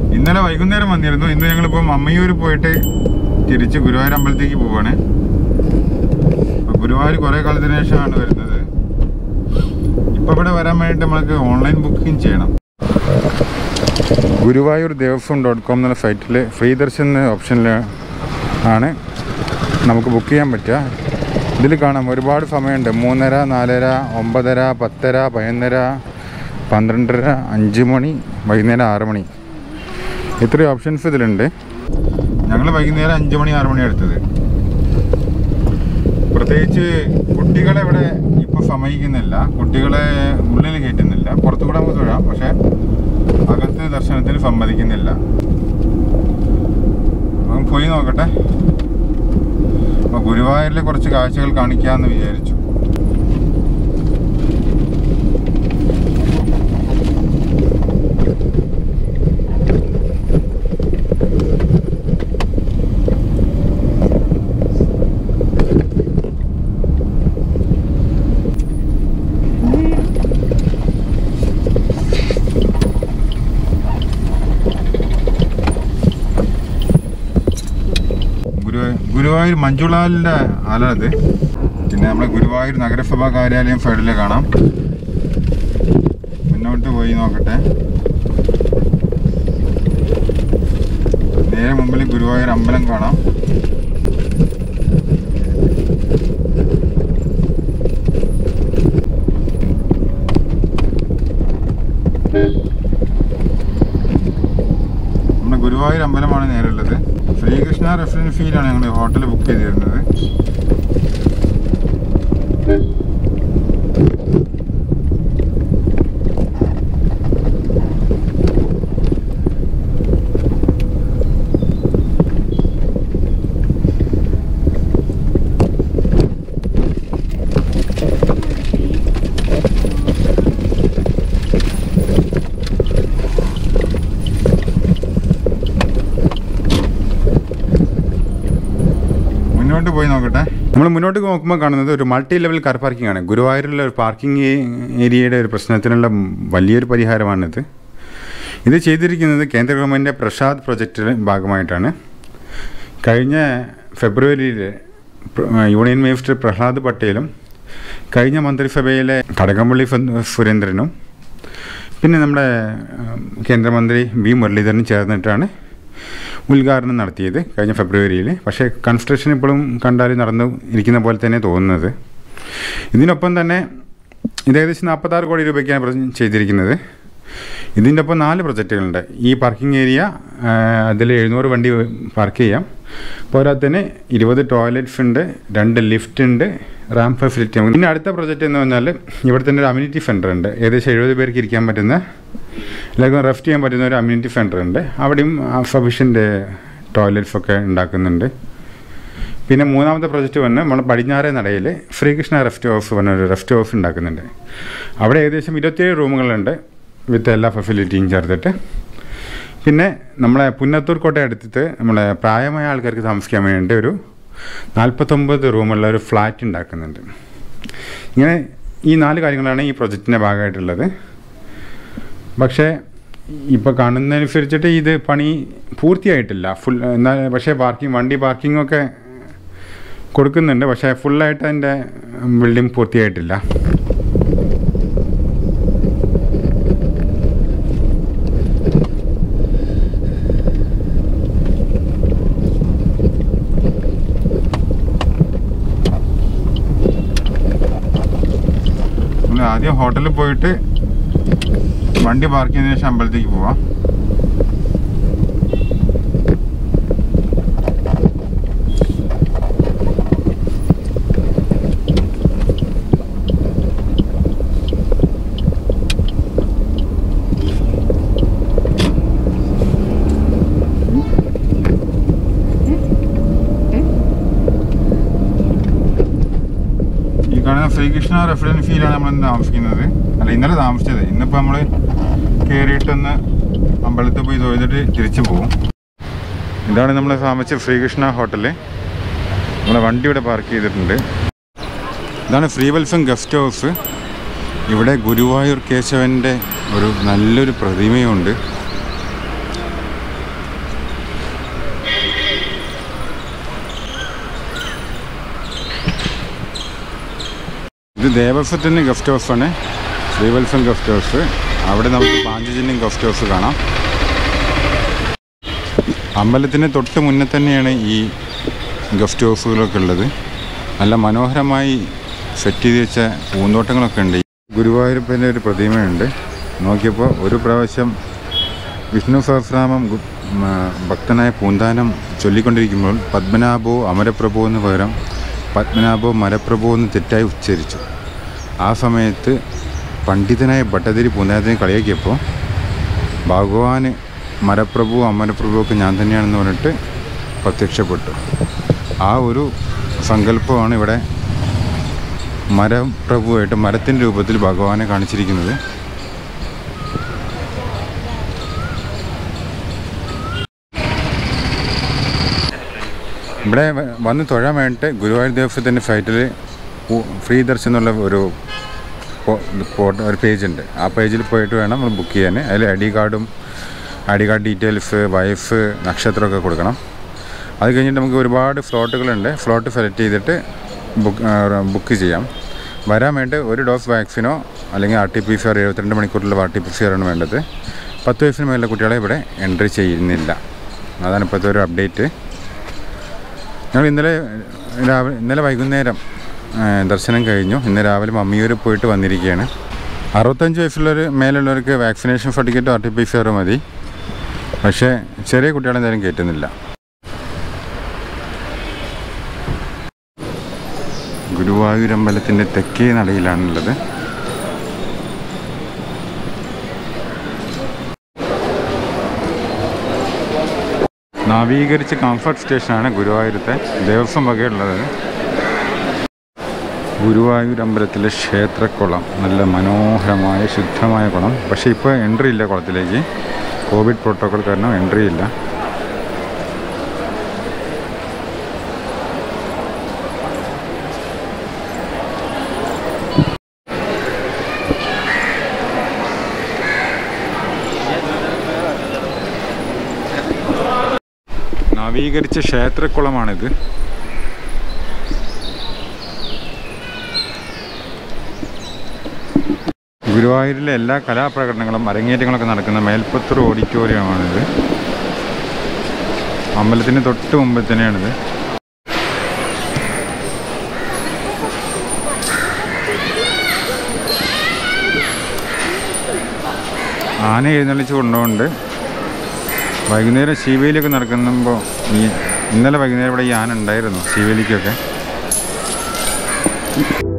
ഇന്നലെ വൈകുന്നേരം വന്നിരുന്നു ഇന്ന് ഞങ്ങളിപ്പോൾ മമ്മയൂർ പോയിട്ട് തിരിച്ച് ഗുരുവായൂർ അമ്പലത്തേക്ക് പോവാണ് അപ്പോൾ ഗുരുവായൂർ കുറേ കാലത്തിന് ശേഷമാണ് വരുന്നത് ഇപ്പോൾ ഇവിടെ വരാൻ വേണ്ടിയിട്ട് നമ്മൾക്ക് ഓൺലൈൻ ബുക്കിംഗ് ചെയ്യണം ഗുരുവായൂർ ദേവസ്വം ഡോട്ട് കോം എന്നുള്ള സൈറ്റിൽ ഫ്രീ ദർശൻ എന്ന ഓപ്ഷനിൽ ആണ് നമുക്ക് ബുക്ക് ചെയ്യാൻ പറ്റുക ഇതിൽ കാണാം ഒരുപാട് സമയമുണ്ട് മൂന്നര നാലര ഒമ്പതര പത്തര പതിനൊന്നര പന്ത്രണ്ടര അഞ്ച് മണി വൈകുന്നേരം ആറ് മണി ഇത്രയും ഓപ്ഷൻസ് ഇതിലുണ്ട് ഞങ്ങൾ വൈകുന്നേരം അഞ്ച് മണി ആറ് മണി എടുത്തത് പ്രത്യേകിച്ച് കുട്ടികളെ ഇവിടെ ഇപ്പോൾ സമ്മതിക്കുന്നില്ല കുട്ടികളെ ഉള്ളിൽ കയറ്റുന്നില്ല പുറത്തുകൂടെ നമുക്ക് തൊഴാം പക്ഷേ അകത്ത് ദർശനത്തിന് സമ്മതിക്കുന്നില്ല അപ്പം പോയി നോക്കട്ടെ അപ്പോൾ ഗുരുവായൂരിലെ കുറച്ച് കാഴ്ചകൾ കാണിക്കാമെന്ന് വിചാരിച്ചു ഗുരു ഗുരുവായൂർ മഞ്ജുളാലിൻ്റെ ആല ഇത് പിന്നെ നമ്മുടെ ഗുരുവായൂർ നഗരസഭാ കാര്യാലയം സൈഡിൽ കാണാം മുന്നോട്ട് പോയി നോക്കട്ടെ നേരെ മുമ്പിൽ ഗുരുവായൂർ അമ്പലം കാണാം നമ്മുടെ ഗുരുവായൂർ അമ്പലമാണ് നേരെയുള്ളത് ശ്രീകൃഷ്ണ റെസിഡൻസ് ഫീലാണ് ഞങ്ങൾ ഹോട്ടൽ ബുക്ക് ചെയ്തിരുന്നത് മുന്നോട്ട് പോയി നോക്കട്ടെ നമ്മൾ മുന്നോട്ട് നോക്കുമ്പോൾ കാണുന്നത് ഒരു മൾട്ടി ലെവൽ കാർ പാർക്കിംഗ് ആണ് ഗുരുവായൂരിലെ ഒരു പാർക്കിംഗ് ഏരിയയുടെ ഒരു പ്രശ്നത്തിനുള്ള വലിയൊരു പരിഹാരമാണിത് ഇത് ചെയ്തിരിക്കുന്നത് കേന്ദ്ര ഗവൺമെൻറ് പ്രസാദ് പ്രൊജക്റ്റിൻ്റെ ഭാഗമായിട്ടാണ് കഴിഞ്ഞ ഫെബ്രുവരിയിൽ യൂണിയൻ മിനിസ്റ്റർ പ്രഹ്ലാദ് പട്ടേലും കഴിഞ്ഞ മന്ത്രിസഭയിലെ കടകംപള്ളി സു- സുരേന്ദ്രനും പിന്നെ നമ്മുടെ ഉം, കേന്ദ്രമന്ത്രി വി മുരളീധരനും ചേർന്നിട്ടാണ് ഉദ്ഘാടനം നടത്തിയത് കഴിഞ്ഞ ഫെബ്രുവരിയിൽ പക്ഷേ കൺസ്ട്രക്ഷൻ ഇപ്പോഴും കണ്ടാൽ നടന്നു ഇരിക്കുന്ന പോലെ തന്നെ തോന്നുന്നത് ഇതിനൊപ്പം തന്നെ ഇത് ഏകദേശം നാൽപ്പത്താറ് കോടി രൂപയ്ക്കാണ് പ്ര- ചെയ്തിരിക്കുന്നത് ഇതിൻ്റെ ഒപ്പം നാല് പ്രൊജക്റ്റുകളുണ്ട് ഈ പാർക്കിംഗ് ഏരിയ അതിൽ എഴുന്നൂറ് വണ്ടി പാർക്ക് ചെയ്യാം പോരാത്തതിന് ഇരുപത് ടോയ്ലറ്റ്സ് ഉണ്ട് രണ്ട് ലിഫ്റ്റ് ഉണ്ട് റാം ഫെസിലിറ്റി പിന്നെ അടുത്ത പ്രൊജക്റ്റ് എന്ന് പറഞ്ഞാൽ ഇവിടെ തന്നെ ഒരു അമ്യൂണിറ്റി സെൻറ്റർ ഉണ്ട് ഏകദേശം എഴുപത് പേർക്ക് ഇരിക്കാൻ പറ്റുന്ന എല്ലാവർക്കും റെസ്റ്റ് ചെയ്യാൻ പറ്റുന്ന ഒരു അമ്യൂണിറ്റി സെൻറ്റർ ഉണ്ട് അവിടെയും സഫീഷ്യൻ്റ് ടോയ്ലറ്റ്സ് ഒക്കെ ഉണ്ടാക്കുന്നുണ്ട് പിന്നെ മൂന്നാമത്തെ പ്രൊജക്റ്റ് വന്ന് നമ്മൾ പടിഞ്ഞാറേ നടയിൽ ശ്രീകൃഷ്ണ റെസ്റ്റ് ഹൗസ് പറഞ്ഞ ഒരു റെസ്റ്റ് ഹൗസ് ഉണ്ടാക്കുന്നുണ്ട് അവിടെ ഏകദേശം ഇരുപത്തിയേഴ് റൂമുകളുണ്ട് വിത്ത് എല്ലാ ഫെസിലിറ്റിയും ചേർത്തിട്ട് പിന്നെ നമ്മളെ പുന്നത്തൂർ കോട്ട അടുത്തിട്ട് നമ്മളെ പ്രായമായ ആൾക്കാർക്ക് താമസിക്കാൻ വേണ്ടി ഒരു നാൽപ്പത്തൊമ്പത് റൂമുള്ള ഒരു ഫ്ലാറ്റ് ഉണ്ടാക്കുന്നുണ്ട് ഇങ്ങനെ ഈ നാല് കാര്യങ്ങളാണ് ഈ പ്രൊജക്റ്റിൻ്റെ ഭാഗമായിട്ടുള്ളത് പക്ഷേ ഇപ്പോൾ കാണുന്നതനുസരിച്ചിട്ട് ഇത് പണി പൂർത്തിയായിട്ടില്ല ഫുൾ എന്നാൽ പക്ഷേ പാർക്കിംഗ് വണ്ടി പാർക്കിംഗ് ഒക്കെ കൊടുക്കുന്നുണ്ട് പക്ഷേ ഫുള്ളായിട്ട് അതിൻ്റെ ബിൽഡിംഗ് പൂർത്തിയായിട്ടില്ല നമ്മൾ ആദ്യം ഹോട്ടലിൽ പോയിട്ട് വണ്ടി പാർക്ക് ചെയ്തതിനു ശേഷം അമ്പലത്തേക്ക് പോവാം ഈ കാണുന്ന ശ്രീകൃഷ്ണ റെസിഡൻസിയിലാണ് നമ്മൾ ഇന്ന് താമസിക്കുന്നത് അല്ല ഇന്നലെ താമസിച്ചത് ഇന്നിപ്പോൾ നമ്മൾ കയറിയിട്ടൊന്ന് അമ്പലത്തിൽ പോയി തൊഴുതിട്ട് തിരിച്ചു പോകും ഇതാണ് നമ്മൾ താമസിച്ച ശ്രീകൃഷ്ണ ഹോട്ടല് നമ്മളെ വണ്ടി ഇവിടെ പാർക്ക് ചെയ്തിട്ടുണ്ട് ഇതാണ് ശ്രീവത്സം ഗസ്റ്റ് ഹൗസ് ഇവിടെ ഗുരുവായൂർ കേശവൻ്റെ ഒരു നല്ലൊരു പ്രതിമയുണ്ട് ഇത് ദേവസ്വത്തിൻ്റെ ഗസ്റ്റ് ഹൗസാണ് ശ്രീവത്സൻ ഗസ്റ്റ് ഹൗസ് അവിടെ നമുക്ക് പാഞ്ചജന്യം ഗസ്റ്റ് ഹൗസ് കാണാം അമ്പലത്തിന് തൊട്ട് മുന്നേ തന്നെയാണ് ഈ ഗസ്റ്റ് ഹൗസുകളൊക്കെ ഉള്ളത് നല്ല മനോഹരമായി സെറ്റ് ചെയ്ത് വെച്ച പൂന്തോട്ടങ്ങളൊക്കെ ഉണ്ട് ഗുരുവായൂരപ്പൻ്റെ ഒരു പ്രതിമയുണ്ട് നോക്കിയപ്പോൾ ഒരു പ്രാവശ്യം വിഷ്ണു സഹസ്രാമം ഗു- മ, ഭക്തനായ പൂന്താനം ചൊല്ലിക്കൊണ്ടിരിക്കുമ്പോൾ പത്മനാഭോ അമരപ്രഭു എന്ന് പകരം പത്മനാഭോ മരപ്രഭു എന്ന് തെറ്റായി ഉച്ചരിച്ചു ആ സമയത്ത് പണ്ഡിതനായ ഭട്ടതിരി പൂന്താനത്തിനെ കളിയാക്കിയപ്പോൾ ഭഗവാന് മരപ്രഭു അമരപ്രഭു ഒക്കെ ഞാൻ തന്നെയാണെന്ന് പറഞ്ഞിട്ട് പ്രത്യക്ഷപ്പെട്ടു ആ ഒരു സങ്കല്പമാണ് ഇവിടെ മരപ്രഭുവായിട്ട് മരത്തിൻ്റെ രൂപത്തിൽ ഭഗവാനെ കാണിച്ചിരിക്കുന്നത് ഇവിടെ വ- വന്ന് തൊഴാൻ വേണ്ടിയിട്ട് ഗുരുവായൂർ ദേവസ്വത്തിൻ്റെ സൈറ്റിൽ ഫ്രീ ദർശനം എന്നുള്ള ഒരു പോ- പോർട്ട് ഒരു പേജ് ഉണ്ട് ആ പേജിൽ പോയിട്ട് വേണം നമ്മൾ ബുക്ക് ചെയ്യാൻ അതിൽ ഐ ഡി കാർഡും ഐ ഡി കാർഡ് ഡീറ്റെയിൽസ് വയസ്സ് നക്ഷത്രമൊക്കെ കൊടുക്കണം അത് കഴിഞ്ഞിട്ട് നമുക്ക് ഒരുപാട് ഫ്ലോട്ടുകളുണ്ട് ഫ്ലോട്ട് സെലക്ട് ചെയ്തിട്ട് ബുക്ക് ബുക്ക് ചെയ്യാം വരാൻ വേണ്ടി ഒരു ഡോസ് വാക്സിനോ അല്ലെങ്കിൽ R T P C R എഴുപത്തിരണ്ട് മണിക്കൂറിലുള്ള ആർ ടി പി സി ആറാണ് വേണ്ടത് പത്ത് വയസ്സിന് മേലുള്ള കുട്ടികളെ ഇവിടെ എൻട്രി ചെയ്യുന്നില്ല അതാണ് ഇപ്പോഴത്തെ ഒരു അപ്ഡേറ്റ് ഞങ്ങൾ ഇന്നലെ രാവിലെ ഇന്നലെ വൈകുന്നേരം ആ, ദർശനം കഴിഞ്ഞു ഇന്ന് രാവിലെ മമ്മിയൂർ പോയിട്ട് വന്നിരിക്കുകയാണ് അറുപത്തഞ്ച് വയസ്സുള്ളവർ മേലുള്ളവർക്ക് vaccination certificate R T P C R മതി പക്ഷേ ചെറിയ കുട്ടികളെ എന്തായാലും കയറ്റുന്നില്ല ഗുരുവായൂരമ്പലത്തിൻ്റെ തെക്കേ നടയിലാണുള്ളത് നവീകരിച്ച കംഫർട്ട് സ്റ്റേഷനാണ് ഗുരുവായൂരത്തെ ദേവസ്വം വകയുള്ളത് ഗുരുവായൂർ അമ്പലത്തിലെ ക്ഷേത്രക്കുളം നല്ല മനോഹരമായ ശുദ്ധമായ കുളം പക്ഷേ ഇപ്പോൾ എൻട്രി ഇല്ല കുളത്തിലേക്ക് കോവിഡ് പ്രോട്ടോകോൾ കാരണം എൻട്രി ഇല്ല നവീകരിച്ച ക്ഷേത്രക്കുളമാണിത് ഗുരുവായൂരിലെ എല്ലാ കലാപ്രകടനങ്ങളും അരങ്ങേറ്റങ്ങളൊക്കെ നടക്കുന്ന മേൽപ്പത്തൂർ ഓഡിറ്റോറിയമാണിത് അമ്പലത്തിന് തൊട്ട് മുമ്പിൽ തന്നെയാണിത് ആന എഴുന്നള്ളിച്ച് കൊണ്ടുപോകുന്നുണ്ട് വൈകുന്നേരം ശിവേലിയൊക്കെ നടക്കുമ്പോൾ ഈ ഇന്നലെ വൈകുന്നേരം ഇവിടെ ഈ ആന ഉണ്ടായിരുന്നു ശിവേലിക്കൊക്കെ